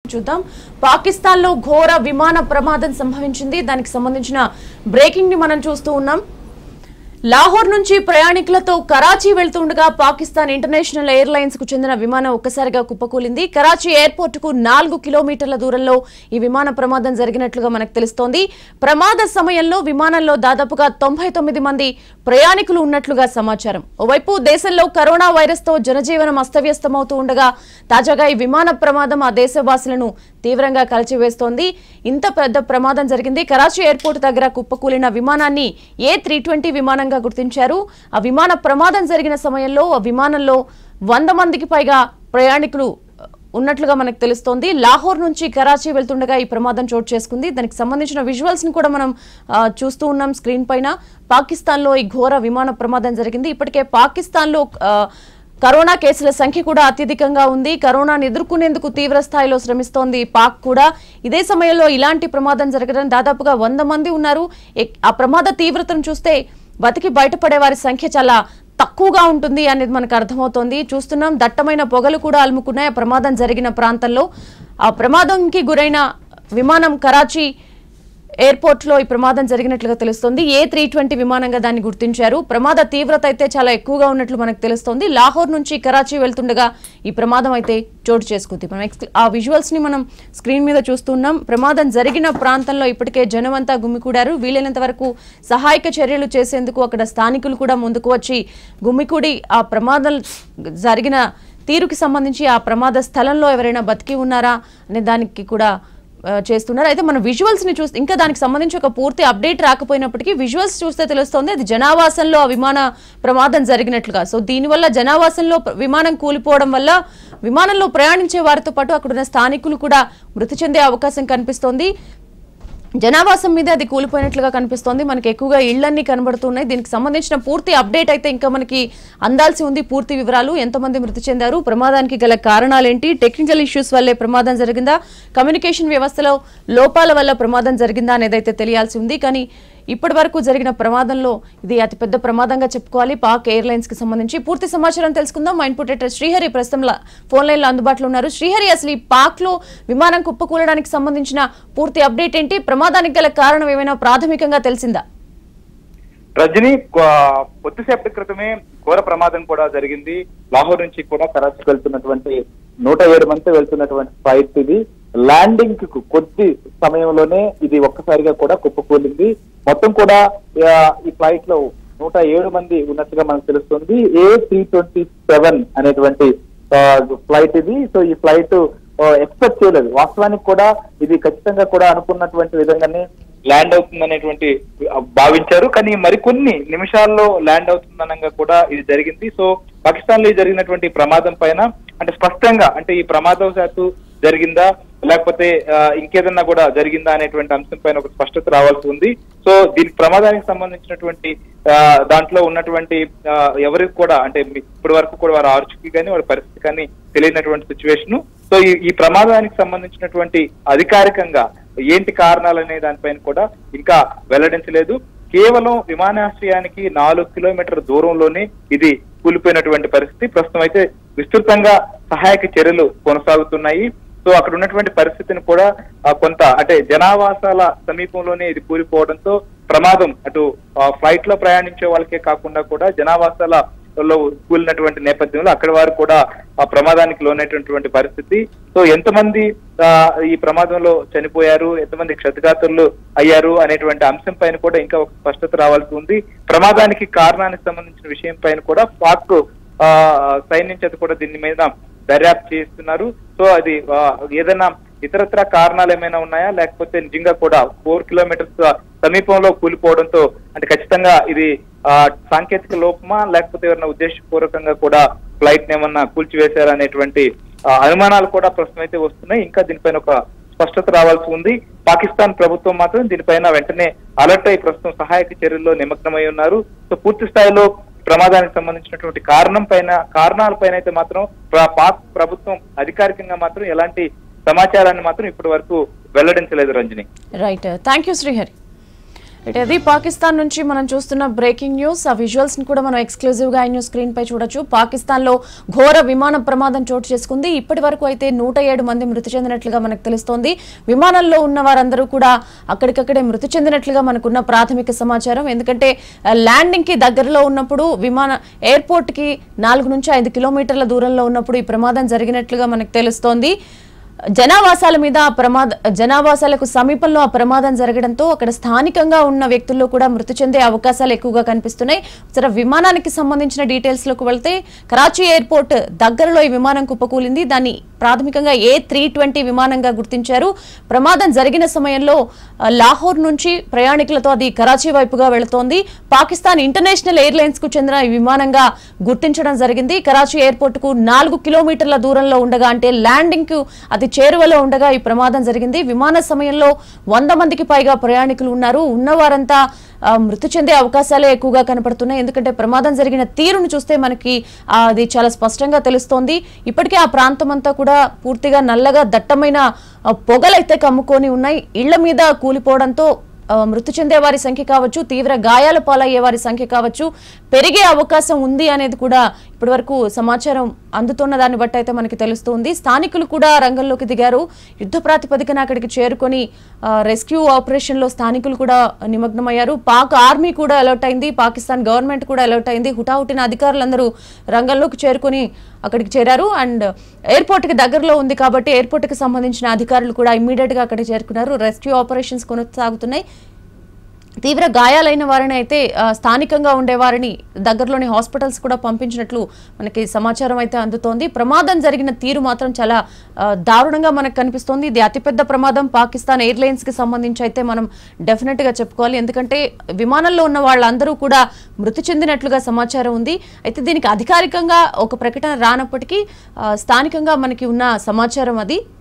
చూద్దాం పాకిస్తాన్ లో ఘోర విమాన ప్రమాదం సంభవించింది దానికి సంబంధించిన బ్రేకింగ్ ని మనం చూస్తూ ఉన్నాం లాహోర్ నుంచి ప్రయాణికులతో కరాచీ వెళ్తుండగా పాకిస్తాన్ ఇంటర్నేషనల్ ఎయిర్లైన్స్ కు చెందిన విమానం ఒక్కసారిగా కుప్పకూలింది కరాచీ ఎయిర్పోర్ట్ కు నాలుగు కిలోమీటర్ల దూరంలో ఈ విమాన ప్రమాదం జరిగినట్లుగా మనకు తెలుస్తోంది ప్రమాద సమయంలో విమానంలో దాదాపుగా తొంభై తొమ్మిది మంది ప్రయాణికులు ఉన్నట్లుగా సమాచారం ఓవైపు దేశంలో కరోనా వైరస్ తో జనజీవనం అస్తవ్యస్తమవుతూ ఉండగా తాజాగా ఈ విమాన ప్రమాదం ఆ దేశవాసులను తీవ్రంగా కలిచివేస్తోంది ఇంత పెద్ద ప్రమాదం జరిగింది కరాచీ ఎయిర్పోర్ట్ దగ్గర కుప్పకూలిన విమానాన్ని ఏ త్రీ ట్వంటీ విమానంగా గుర్తించారు ఆ విమాన ప్రమాదం జరిగిన సమయంలో ఆ విమానంలో వంద మందికి పైగా ప్రయాణికులు ఉన్నట్లుగా మనకు తెలుస్తోంది లాహోర్ నుంచి కరాచీ వెళ్తుండగా ఈ ప్రమాదం చోటు చేసుకుంది దానికి సంబంధించిన విజువల్స్ ని కూడా మనం ఆ, చూస్తూ ఉన్నాం స్క్రీన్ పైన పాకిస్తాన్ లో ఈ ఘోర విమాన ప్రమాదం జరిగింది ఇప్పటికే పాకిస్తాన్ లో ఆ, కరోనా కేసుల సంఖ్య కూడా అత్యధికంగా ఉంది కరోనాను ఎదుర్కొనేందుకు తీవ్ర స్థాయిలో శ్రమిస్తోంది పాక్ కూడా ఇదే సమయంలో ఇలాంటి ప్రమాదం జరగడం దాదాపుగా వంద మంది ఉన్నారు ఎక్- ఆ ప్రమాద తీవ్రతను చూస్తే బతికి బయటపడే వారి సంఖ్య చాలా తక్కువగా ఉంటుంది అనేది మనకు అర్థమవుతోంది చూస్తున్నాం దట్టమైన పొగలు కూడా అలుముకున్నాయి ఆ ప్రమాదం జరిగిన ప్రాంతంలో ఆ ప్రమాదంకి గురైన విమానం కరాచీ ఎయిర్పోర్ట్ లో ఈ ప్రమాదం జరిగినట్లుగా తెలుస్తోంది ఏ త్రీ ట్వంటీ విమానంగా దాన్ని గుర్తించారు ప్రమాద తీవ్రత అయితే చాలా ఎక్కువగా ఉన్నట్లు మనకు తెలుస్తోంది లాహోర్ నుంచి కరాచీ వెళ్తుండగా ఈ ప్రమాదం అయితే చోటు చేసుకుంది మనం ఎక్స్- ఆ విజువల్స్ ని మనం స్క్రీన్ మీద చూస్తున్నాం ప్రమాదం జరిగిన ప్రాంతంలో ఇప్పటికే జనమంతా గుమ్మికూడారు వీలైనంత వరకు సహాయక చర్యలు చేసేందుకు అక్కడ స్థానికులు కూడా ముందుకు వచ్చి గుమ్మికూడి ఆ ప్రమాదం జరిగిన తీరుకి సంబంధించి ఆ ప్రమాద స్థలంలో ఎవరైనా బతికి ఉన్నారా అనే దానికి కూడా ఆ, చేస్తున్నారు అయితే మన విజువల్స్ ని చూస్తే ఇంకా దానికి సంబంధించి ఒక పూర్తి అప్డేట్ రాకపోయినప్పటికీ విజువల్స్ చూస్తే తెలుస్తోంది అది జనావాసంలో ఆ విమాన ప్రమాదం జరిగినట్లుగా సో దీనివల్ల జనావాసంలో ప్ర- విమానం కూలిపోవడం వల్ల విమానంలో ప్రయాణించే వారితో పాటు అక్కడున్న స్థానికులు కూడా మృతి చెందే అవకాశం కనిపిస్తోంది జనావాసం మీద అది కూలిపోయినట్లుగా కనిపిస్తోంది మనకి ఎక్కువగా ఇళ్లన్నీ కనబడుతున్నాయి దీనికి సంబంధించిన పూర్తి అప్డేట్ అయితే ఇంకా మనకి అందాల్సి ఉంది పూర్తి వివరాలు ఎంతమంది మృతి చెందారు ప్రమాదానికి గల కారణాలేంటి టెక్నికల్ ఇష్యూస్ వల్లే ప్రమాదం జరిగిందా కమ్యూనికేషన్ వ్యవస్థలో లోపాల వల్ల ప్రమాదం జరిగిందా అనేది అయితే తెలియాల్సి ఉంది కానీ ఇప్పటి వరకు జరిగిన ప్రమాదంలో ఇది అతిపెద్ద ప్రమాదంగా చెప్పుకోవాలి పాక్ ఎయిర్లైన్స్ కి సంబంధించి పూర్తి సమాచారం తెలుసుకుందాం మా ఇన్పుట్ ఎడిటర్ శ్రీహరి ప్రస్తుతం ల- ఫోన్ లైన్ లో అందుబాటులో ఉన్నారు శ్రీహరి అసలు ఈ పాక్ లో విమానం కుప్పకూలడానికి సంబంధించిన పూర్తి అప్డేట్ ఏంటి ప్రమాదానికి గల కారణం ఏమైనా ప్రాథమికంగా తెలిసిందా రజనీ కొ- కొద్దిసేపటి క్రితమే ఘోర ప్రమాదం కూడా జరిగింది లాహోర్ నుంచి కూడా కరాచీకి వెళ్తున్నటువంటి నూట ఏడు మంది వెళ్తున్నటువంటి ఫ్లైట్ ఇది ల్యాండింగ్ కు కొద్ది సమయంలోనే ఇది ఒక్కసారిగా కూడా కుప్పకూలింది మొత్తం కూడా ఆ, ఈ ఫ్లైట్ లో నూట ఏడు మంది ఉన్నట్టుగా మనకు తెలుస్తుంది ఏ త్రీ ట్వంటీ సెవెన్ అనేటువంటి ఫ్లైట్ ఇది సో ఈ ఫ్లైట్ ఎక్స్పెక్ట్ చేయలేదు వాస్తవానికి కూడా ఇది ఖచ్చితంగా కూడా అనుకున్నటువంటి విధంగానే ల్యాండ్ అవుతుందనేటువంటి ఆ, భావించారు కానీ మరికొన్ని నిమిషాల్లో ల్యాండ్ అవుతుందనంగా కూడా ఇది జరిగింది సో పాకిస్తాన్ లో జరిగినటువంటి ప్రమాదం పైన అంటే స్పష్టంగా అంటే ఈ ప్రమాదవశాత్తు జరిగిందా లేకపోతే ఆ, ఇంకేదన్నా కూడా జరిగిందా అనేటువంటి అంశం పైన ఒక స్పష్టత రావాల్సి ఉంది సో దీని ప్రమాదానికి సంబంధించినటువంటి ఆ, దాంట్లో ఉన్నటువంటి ఆ, ఎవరికి కూడా అంటే ఇప్పటి వరకు కూడా వారి ఆర్చుకి కానీ వారి పరిస్థితి కానీ తెలియనటువంటి సిచ్యువేషన్ సో ఈ ఈ ప్రమాదానికి సంబంధించినటువంటి అధికారికంగా ఏంటి కారణాలు అనే దానిపైన కూడా ఇంకా వెల్లడించలేదు కేవలం విమానాశ్రయానికి నాలుగు కిలోమీటర్ దూరంలోనే ఇది కూలిపోయినటువంటి పరిస్థితి ప్రస్తుతం అయితే విస్తృతంగా సహాయక చర్యలు కొనసాగుతున్నాయి సో అక్కడ ఉన్నటువంటి పరిస్థితిని కూడా ఆ, కొంత అంటే జనావాసాల సమీపంలోనే ఇది కూలిపోవడంతో ప్రమాదం అటు ఫ్లైట్ లో ప్రయాణించే వాళ్ళకే కాకుండా కూడా జనావాసాల లో కూలినటువంటి నేపథ్యంలో అక్కడ వారు కూడా ఆ ప్రమాదానికి లోనైనటువంటి పరిస్థితి సో ఎంతమంది ఆ, ఈ ప్రమాదంలో చనిపోయారు ఎంతమంది క్షతగాతులు అయ్యారు అనేటువంటి అంశం పైన కూడా ఇంకా ఒక స్పష్టత రావాల్సి ఉంది ప్రమాదానికి కారణానికి సంబంధించిన విషయం పైన కూడా పాక్ ఆ, సైన్యం చేత కూడా దీని మీద దర్యాప్తు చేస్తున్నారు సో అది ఆ, ఏదైనా ఇతరత్ర కారణాలు ఏమైనా ఉన్నాయా లేకపోతే నిజంగా కూడా ఫోర్ కిలోమీటర్స్ సమీపంలో కూలిపోవడంతో అంటే ఖచ్చితంగా ఇది ఆ, సాంకేతిక లోపమా లేకపోతే ఎవరైనా ఉద్దేశపూర్వకంగా కూడా ఫ్లైట్ ఏమన్నా కూల్చివేశారా అనేటువంటి ఆ, అనుమానాలు కూడా ప్రస్తుతం అయితే వస్తున్నాయి ఇంకా దీనిపైన ఒక స్పష్టత రావాల్సి ఉంది పాకిస్తాన్ ప్రభుత్వం మాత్రం దీనిపైన వెంటనే అలర్ట్ అయి ప్రస్తుతం సహాయక చర్యల్లో నిమగ్నమై ఉన్నారు సో పూర్తి స్థాయిలో ప్రమాదానికి సంబంధించినటువంటి కారణం పైన కారణాల పైన అయితే మాత్రం ప్ర- పాక్ ప్రభుత్వం అధికారికంగా మాత్రం ఎలాంటి సమాచారాన్ని మాత్రం ఇప్పటి వరకు వెల్లడించలేదు Ranjani right thank you Srihari ఇటు అది పాకిస్తాన్ నుంచి మనం చూస్తున్న బ్రేకింగ్ న్యూస్ ఆ విజువల్స్ ని కూడా మనం ఎక్స్క్లూజివ్ గా ఐ న్యూస్ స్క్రీన్ పై చూడొచ్చు పాకిస్తాన్ లో ఘోర విమాన ప్రమాదం చోటు చేసుకుంది ఇప్పటి వరకు అయితే నూట ఏడు మంది మృతి చెందినట్లుగా మనకు తెలుస్తోంది విమానంలో ఉన్న వారందరూ కూడా అక్కడికక్కడే మృతి చెందినట్లుగా మనకున్న ప్రాథమిక సమాచారం ఎందుకంటే ఆ, ల్యాండింగ్ కి దగ్గరలో ఉన్నప్పుడు విమాన ఎయిర్పోర్ట్ కి నాలుగు నుంచి ఐదు కిలోమీటర్ల దూరంలో ఉన్నప్పుడు ఈ ప్రమాదం జరిగినట్లుగా మనకు తెలుస్తోంది జనావాసాల మీద ఆ ప్రమాద జనావాసాలకు సమీపంలో ఆ ప్రమాదం జరగడంతో అక్కడ స్థానికంగా ఉన్న వ్యక్తుల్లో కూడా మృతి చెందే అవకాశాలు ఎక్కువగా కనిపిస్తున్నాయి సరే విమానానికి సంబంధించిన డీటెయిల్స్ లోకి వెళ్తే కరాచీ ఎయిర్పోర్ట్ దగ్గరలో ఈ విమానం కుప్పకూలింది దాన్ని ప్రాథమికంగా ఏ త్రీ ట్వంటీ విమానంగా గుర్తించారు ప్రమాదం జరిగిన సమయంలో ఆ, లాహోర్ నుంచి ప్రయాణికులతో అది కరాచీ వైపుగా వెళుతోంది పాకిస్తాన్ ఇంటర్నేషనల్ ఎయిర్లైన్స్ కు చెందిన ఈ విమానంగా గుర్తించడం జరిగింది కరాచీ ఎయిర్పోర్ట్ కు నాలుగు కిలోమీటర్ల దూరంలో ఉండగా అంటే ల్యాండింగ్ కు అతి చేరువలో ఉండగా ఈ ప్రమాదం జరిగింది విమాన సమయంలో వంద మందికి పైగా ప్రయాణికులు ఉన్నారు ఉన్నవారంతా ఆ, మృతి చెందే అవకాశాలే ఎక్కువగా కనపడుతున్నాయి ఎందుకంటే ప్రమాదం జరిగిన తీరును చూస్తే మనకి ఆ, అది చాలా స్పష్టంగా తెలుస్తోంది ఇప్పటికే ఆ ప్రాంతం అంతా కూడా పూర్తిగా నల్లగా దట్టమైన ఆ, పొగలైతే కమ్ముకొని ఉన్నాయి ఇళ్ల మీద కూలిపోవడంతో ఆ, మృతి చెందే వారి సంఖ్య కావచ్చు తీవ్ర గాయాల పాలయ్యే వారి సంఖ్య కావచ్చు పెరిగే అవకాశం ఉంది అనేది కూడా ఇప్పటివరకు సమాచారం అందుతున్న దాన్ని బట్టి అయితే మనకి తెలుస్తుంది స్థానికులు కూడా రంగంలోకి దిగారు యుద్ధ ప్రాతిపదికన అక్కడికి చేరుకొని ఆ, రెస్క్యూ ఆపరేషన్ లో స్థానికులు కూడా నిమగ్నమయ్యారు పాక్ ఆర్మీ కూడా అలర్ట్ అయింది పాకిస్తాన్ గవర్నమెంట్ కూడా అలర్ట్ అయింది హుటాహుటిన అధికారులందరూ రంగంలోకి చేరుకొని అక్కడికి చేరారు అండ్ ఎయిర్పోర్ట్ కి దగ్గరలో ఉంది కాబట్టి ఎయిర్పోర్ట్ కి సంబంధించిన అధికారులు కూడా ఇమ్మీడియట్ గా అక్కడికి చేరుకున్నారు రెస్క్యూ ఆపరేషన్స్ కొనసాగుతున్నాయి తీవ్ర గాయాలైన వారిని అయితే ఆ, స్థానికంగా ఉండే వారిని దగ్గరలోని హాస్పిటల్స్ కూడా పంపించినట్లు మనకి సమాచారం అయితే అందుతోంది ప్రమాదం జరిగిన తీరు మాత్రం చాలా ఆ, దారుణంగా మనకు కనిపిస్తోంది ఇది అతిపెద్ద ప్రమాదం పాకిస్తాన్ ఎయిర్లైన్స్ కి సంబంధించి అయితే మనం డెఫినెట్ గా చెప్పుకోవాలి ఎందుకంటే విమానంలో ఉన్న వాళ్ళందరూ కూడా మృతి చెందినట్లుగా సమాచారం ఉంది అయితే దీనికి అధికారికంగా ఒక ప్రకటన రానప్పటికీ ఆ, స్థానికంగా మనకి ఉన్న సమాచారం అది